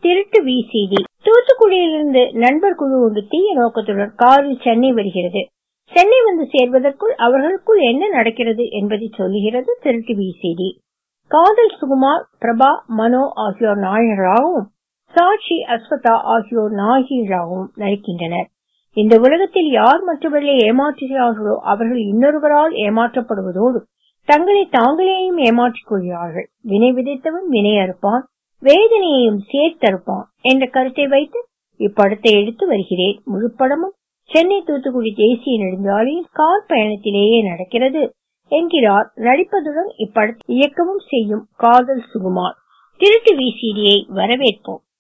திருட்டு விசிடி தூத்துக்குடியிலிருந்து நண்பர் குழு ஒன்று தீய நோக்கத்துடன் காரில் சென்னை வருகிறது சென்னை வந்து சேர்வதற்குள் அவர்களுக்குள் என்ன நடக்கிறது என்பதை சொல்லுகிறது திருட்டு விசிடி காதல் சுகுமார் பிரபா மனோ ஆகியோர் நாயகராகவும் சாட்சி அஸ்வதா ஆகியோர் நாயகிகளாகவும் நடிக்கின்றனர் இந்த உலகத்தில் யார் மற்றவர்களை ஏமாற்றுகிறார்களோ அவர்கள் இன்னொருவரால் ஏமாற்றப்படுவதோடு தங்களை தாங்களேயும் ஏமாற்றிக் கொள்கிறார்கள் வினை விதைத்தவன் வினை அறுப்பான் வேதனையையும் சேர்த்தறுப்பான் என்ற கருத்தை வைத்து இப்படத்தை எடுத்து வருகிறேன் முழு படமும் சென்னை தூத்துக்குடி தேசிய நெடுஞ்சாலையில் கார் பயணத்திலேயே நடக்கிறது என்கிறார் நடிப்பதுடன் இப்படத்தை இயக்கவும் செய்யும் காதல் சுகுமார் திருட்டு விசிடியை வரவேற்போம்